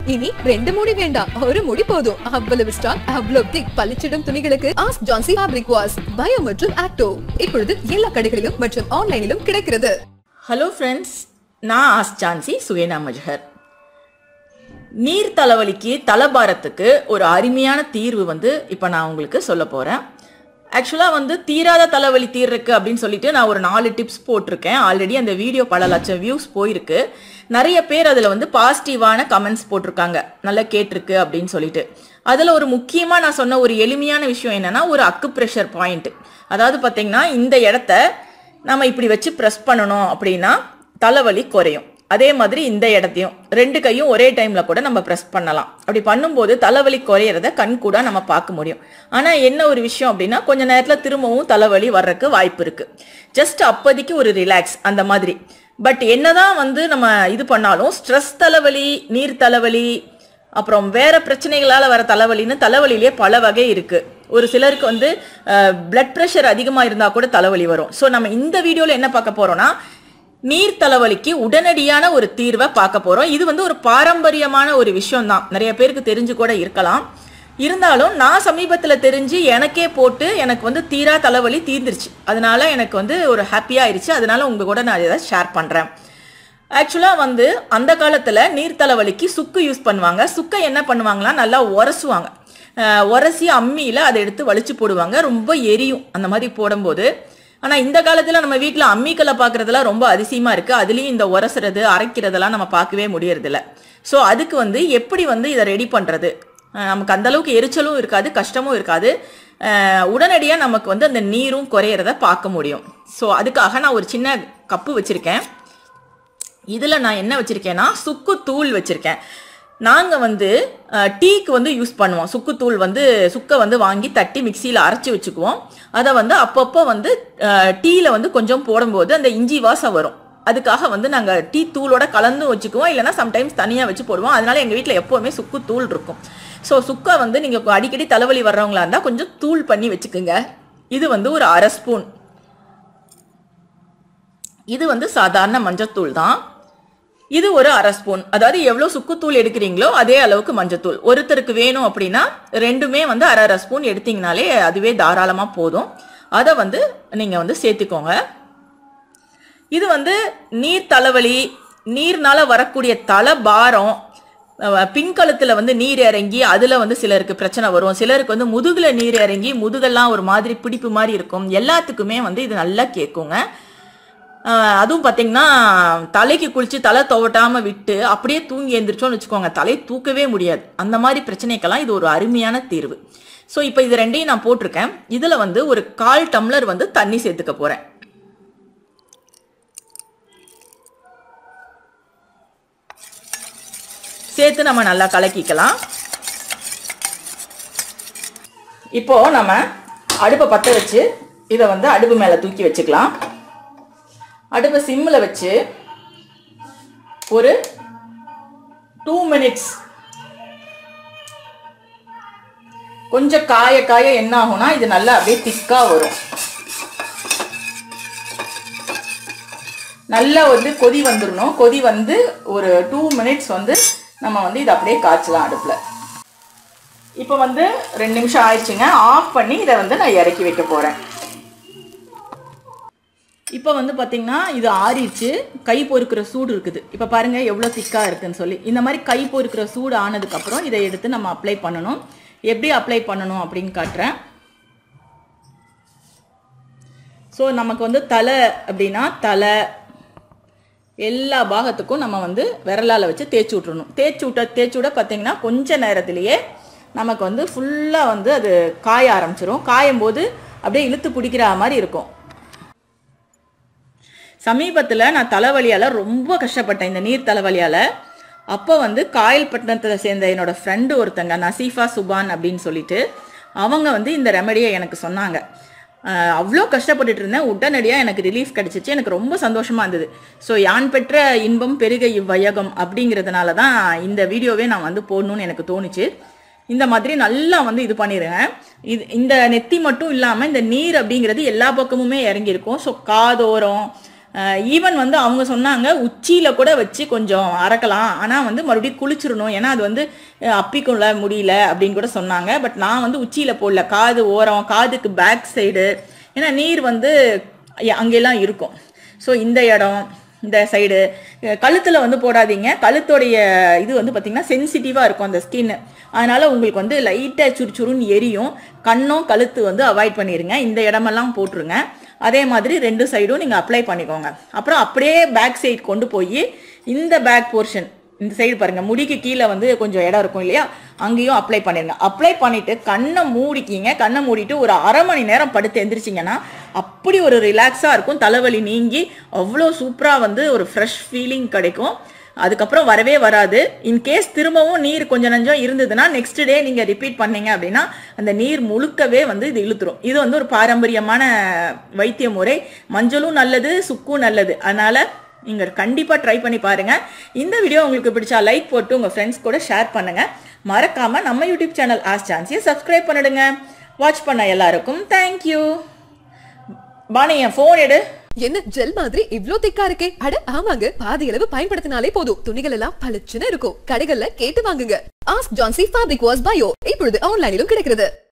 இனி ரெண்டு முடி வேண்டாம் ஒரு முடி போதும் அவ்வளவு ஸ்டாக் அவ்வளவு திக் பளிச்சிடும் துணிகளுக்கு ஆஸ் ஜான்சி ஃபேப்ரிக் வாஸ் பயோ மற்றும் ஆக்டோ இப்பொழுது எல்லா கடைகளிலும் மற்றும் ஆன்லைனிலும் கிடைக்கிறது ஹலோ ஃப்ரெண்ட்ஸ் நான் ஆஸ் ஜான்சி சுயனா மஜ்ஹர் நீர் தலைவலிக்கு தலபாரத்துக்கு ஒரு அருமையான தீர்வு வந்து இப்போ நான் உங்களுக்கு சொல்ல போகிறேன் ஆக்சுவலாக வந்து தீராத தலைவலி தீர்றக்கு அப்படின்னு சொல்லிட்டு நான் ஒரு நாலு டிப்ஸ் போட்டிருக்கேன் ஆல்ரெடி அந்த வீடியோ பல லட்சம் வியூஸ் போயிருக்கு நிறைய பேர் அதில் வந்து பாசிட்டிவான கமெண்ட்ஸ் போட்டிருக்காங்க நல்லா கேட்டிருக்கு அப்படின்னு சொல்லிட்டு அதில் ஒரு முக்கியமாக நான் சொன்ன ஒரு எளிமையான விஷயம் என்னன்னா ஒரு அக்கு ப்ரெஷர் பாயிண்ட் அதாவது பார்த்தீங்கன்னா இந்த இடத்த நம்ம இப்படி வச்சு ப்ரெஸ் பண்ணணும் அப்படின்னா தலைவலி குறையும் அதே மாதிரி இந்த இடத்தையும் ரெண்டு கையும் ஒரே டைம்ல கூட நம்ம ப்ரெஸ் பண்ணலாம் அப்படி பண்ணும்போது தலைவலி குறையிறத கண் கூட நம்ம பார்க்க முடியும் ஆனா என்ன ஒரு விஷயம் அப்படின்னா கொஞ்ச நேரத்துல திரும்பவும் தலைவலி வர்றதுக்கு வாய்ப்பு இருக்கு ஜஸ்ட் அப்போதைக்கு ஒரு ரிலாக்ஸ் அந்த மாதிரி பட் என்னதான் வந்து நம்ம இது பண்ணாலும் ஸ்ட்ரெஸ் தலைவலி நீர் தலைவலி அப்புறம் வேற பிரச்சனைகளால வர தலைவலின்னு தலைவலியிலே பல வகை இருக்கு ஒரு சிலருக்கு வந்து பிளட் ப்ரெஷர் அதிகமாக இருந்தால் கூட தலைவலி வரும் ஸோ நம்ம இந்த வீடியோவில் என்ன பார்க்க போறோம்னா நீர் தலைவலிக்கு உடனடியான ஒரு தீர்வை பார்க்க போறோம் இது வந்து ஒரு பாரம்பரியமான ஒரு விஷயம் தான் நிறைய பேருக்கு தெரிஞ்சு கூட இருக்கலாம் இருந்தாலும் நான் சமீபத்தில் தெரிஞ்சு எனக்கே போட்டு எனக்கு வந்து தீரா தலைவலி தீர்ந்துருச்சு அதனால எனக்கு வந்து ஒரு ஹாப்பியாக ஆயிடுச்சு அதனால உங்க கூட நான் இதை ஷேர் பண்ணுறேன் ஆக்சுவலாக வந்து அந்த காலத்தில் நீர் தலைவலிக்கு சுக்கு யூஸ் பண்ணுவாங்க சுக்கை என்ன பண்ணுவாங்கன்னா நல்லா உரசுவாங்க அஹ் உரசி அம்மியில் அதை எடுத்து வலிச்சு போடுவாங்க ரொம்ப எரியும் அந்த மாதிரி போடும்போது ஆனால் இந்த காலத்தில் நம்ம வீட்டில் அம்மிக்கல்லை பார்க்குறதுலாம் ரொம்ப அதிசயமாக இருக்குது அதுலேயும் இந்த உரசுறது அரைக்கிறதெல்லாம் நம்ம பார்க்கவே முடியறதில்ல ஸோ அதுக்கு வந்து எப்படி வந்து இதை ரெடி பண்ணுறது நமக்கு அந்த அளவுக்கு எரிச்சலும் இருக்காது கஷ்டமும் இருக்காது உடனடியாக நமக்கு வந்து அந்த நீரும் குறையிறத பார்க்க முடியும் ஸோ அதுக்காக நான் ஒரு சின்ன கப்பு வச்சுருக்கேன் இதில் நான் என்ன வச்சுருக்கேன்னா சுக்கு தூள் வச்சுருக்கேன் நாங்கள் வந்து அஹ், டீக்கு வந்து யூஸ் பண்ணுவோம் சுக்குத்தூள் வந்து சுக்கை வந்து வாங்கி தட்டி மிக்சியில் அரைச்சி வச்சுக்குவோம் அதை வந்து அப்பப்போ வந்து டீயில் வந்து கொஞ்சம் போடும்போது அந்த இஞ்சி வாசம் வரும் அதுக்காக வந்து நாங்கள் டீ தூளோட கலந்து வச்சுக்குவோம் இல்லைன்னா சம்டைம்ஸ் தனியாக வச்சு போடுவோம் அதனால எங்கள் வீட்டில் எப்போவுமே சுக்கு தூள் இருக்கும் ஸோ சுக்கை வந்து நீங்கள் அடிக்கடி தலைவலி வர்றவங்களா இருந்தால் கொஞ்சம் தூள் பண்ணி வச்சுக்குங்க இது வந்து ஒரு அரை ஸ்பூன் இது வந்து சாதாரண மஞ்சத்தூள் தான் இது ஒரு அரை ஸ்பூன் அதாவது எவ்வளோ சுக்குத்தூள் எடுக்கிறீங்களோ அதே அளவுக்கு மஞ்சத்தூள் ஒருத்தருக்கு வேணும் அப்படின்னா ரெண்டுமே வந்து அரை அரை ஸ்பூன் எடுத்தீங்கனாலே அதுவே தாராளமாக போதும் அதை வந்து நீங்கள் வந்து சேர்த்துக்கோங்க இது வந்து நீர் தலைவலி நீர்னால வரக்கூடிய தலை பாரம் அஹ், பின்கழுத்துல வந்து நீர் இறங்கி அதுல வந்து சிலருக்கு பிரச்சனை வரும் சிலருக்கு வந்து முதுகுல நீர் இறங்கி முதுகெல்லாம் ஒரு மாதிரி பிடிப்பு மாதிரி இருக்கும் எல்லாத்துக்குமே வந்து இது நல்லா கேட்குங்க ஆஹ் அதுவும் பார்த்தீங்கன்னா தலைக்கு குளிச்சு தலை துவட்டாம விட்டு அப்படியே தூங்கி எந்திரிச்சோம்னு வச்சுக்கோங்க தலை தூக்கவே முடியாது அந்த மாதிரி பிரச்சனைக்கெல்லாம் இது ஒரு அருமையான தீர்வு ஸோ இப்போ இது ரெண்டையும் நான் போட்டிருக்கேன் இதில் வந்து ஒரு கால் டம்ளர் வந்து தண்ணி சேர்த்துக்க போகிறேன் சேர்த்து நம்ம நல்லா கலக்கிக்கலாம் இப்போ நம்ம அடுப்பை பற்ற வச்சு இதை வந்து அடுப்பு மேலே தூக்கி வச்சுக்கலாம் அடுப்பை சிம்மில் வச்சு ஒரு டூ மினிட்ஸ் கொஞ்சம் காய காய என்ன ஆகும்னா இது நல்லா அப்படியே திக்காக வரும் நல்லா வந்து கொதி வந்துடணும் கொதி வந்து ஒரு டூ மினிட்ஸ் வந்து நம்ம வந்து இதை அப்படியே காய்ச்சலாம் அடுப்பில் இப்போ வந்து ரெண்டு நிமிஷம் ஆயிடுச்சுங்க ஆஃப் பண்ணி இதை வந்து நான் இறக்கி வைக்க போகிறேன் இப்போ வந்து பார்த்தீங்கன்னா இது ஆறிடுச்சு கை பொறுக்கிற சூடு இருக்குது இப்போ பாருங்க எவ்வளோ திக்காக இருக்குன்னு சொல்லி இந்த மாதிரி கை பொறுக்கிற சூடு ஆனதுக்கப்புறம் இதை எடுத்து நம்ம அப்ளை பண்ணணும் எப்படி அப்ளை பண்ணணும் அப்படின்னு காட்டுறேன் ஸோ நமக்கு வந்து தலை அப்படின்னா தலை எல்லா பாகத்துக்கும் நம்ம வந்து விரலால் வச்சு தேய்ச்சி விட்றணும் தேய்ச்சி விட்ட தேய்ச்சி விட பார்த்தீங்கன்னா கொஞ்ச நேரத்திலேயே நமக்கு வந்து ஃபுல்லாக வந்து அது காய ஆரம்பிச்சிரும் காயும் போது அப்படியே இழுத்து பிடிக்கிற மாதிரி இருக்கும் சமீபத்தில் நான் தலைவலியால் ரொம்ப கஷ்டப்பட்டேன் இந்த நீர் தலைவலியால் அப்போ வந்து காயல்பட்டினத்தை சேர்ந்த என்னோட ஃப்ரெண்டு ஒருத்தங்க நசீஃபா சுபான் அப்படின்னு சொல்லிட்டு அவங்க வந்து இந்த ரெமடியை எனக்கு சொன்னாங்க அஹ் அவ்வளோ கஷ்டப்பட்டுட்டு இருந்தேன் உடனடியாக எனக்கு ரிலீஃப் கிடைச்சிச்சு எனக்கு ரொம்ப சந்தோஷமாக இருந்தது ஸோ யான் பெற்ற இன்பம் பெருக இவ்வையகம் அப்படிங்கிறதுனால தான் இந்த வீடியோவே நான் வந்து போடணும்னு எனக்கு தோணுச்சு இந்த மாதிரி நல்லா வந்து இது பண்ணிடுங்க இது இந்த நெத்தி மட்டும் இல்லாமல் இந்த நீர் அப்படிங்கிறது எல்லா பக்கமுமே இறங்கியிருக்கும் ஸோ காதோரம் ஈவன் வந்து அவங்க சொன்னாங்க உச்சியில கூட வச்சு கொஞ்சம் அறக்கலாம் ஆனா வந்து மறுபடியும் குளிச்சிடணும் ஏன்னா அது வந்து அஹ், அப்பிக்குள்ள முடியல அப்படின்னு கூட சொன்னாங்க பட் நான் வந்து உச்சியில போடல காது ஓரம் காதுக்கு பேக் சைடு ஏன்னா நீர் வந்து அ- அங்கெல்லாம் இருக்கும் ஸோ இந்த இடம் இந்த சைடு கழுத்துல வந்து போடாதீங்க கழுத்துடைய இது வந்து பார்த்தீங்கன்னா சென்சிட்டிவாக இருக்கும் அந்த ஸ்கின் அதனால உங்களுக்கு வந்து லைட்டாக சுறுச்சுறுன்னு எரியும் கண்ணும் கழுத்து வந்து அவாய்ட் பண்ணிடுங்க இந்த இடமெல்லாம் போட்டுருங்க அதே மாதிரி ரெண்டு சைடும் நீங்கள் அப்ளை பண்ணிக்கோங்க அப்புறம் அப்படியே பேக் சைடு கொண்டு போய் இந்த பேக் போர்ஷன் இந்த சைடு பாருங்க முடிக்கு கீழே வந்து கொஞ்சம் இடம் இருக்கும் இல்லையா அங்கேயும் அப்ளை பண்ணிருங்க அப்ளை பண்ணிட்டு கண்ணை மூடிக்கிங்க கண்ணை மூடிட்டு ஒரு அரை மணி நேரம் படுத்து எந்திரிச்சிங்கன்னா அப்படி ஒரு ரிலாக்ஸாக இருக்கும் தலைவலி நீங்கி அவ்வளோ சூப்பராக வந்து ஒரு ஃப்ரெஷ் ஃபீலிங் கிடைக்கும் அதுக்கப்புறம் வரவே வராது இன்கேஸ் திரும்பவும் நீர் கொஞ்சம் நஞ்சம் இருந்ததுன்னா நெக்ஸ்ட் டே நீங்கள் ரிப்பீட் பண்ணீங்க அப்படின்னா அந்த நீர் முழுக்கவே வந்து இது இழுத்துரும் இது வந்து ஒரு பாரம்பரியமான வைத்திய முறை மஞ்சளும் நல்லது சுக்கும் நல்லது அதனால நீங்கள் கண்டிப்பாக ட்ரை பண்ணி பாருங்க இந்த வீடியோ உங்களுக்கு பிடிச்சா லைக் போட்டு உங்கள் ஃப்ரெண்ட்ஸ் கூட ஷேர் பண்ணுங்க மறக்காம நம்ம யூடியூப் சேனல் ஆஸ் சான்ஸியை சப்ஸ்கிரைப் பண்ணிடுங்க வாட்ச் பண்ண எல்லாருக்கும் தேங்க்யூ பானி என் ஃபோன் எடு என்ன ஜெல் மாதிரி இவ்ளோ திக்கா இருக்கே அட ஆமாங்க பாதி அளவு பயன்படுத்தினாலே போதும் துணிகள் எல்லாம் பளிச்சுன்னு இருக்கும் கடைகள்ல கேட்டு வாங்குங்க ask Jhansi fabric wash bio இப்பொழுது ஆன்லைனிலும் கிடைக்கிறது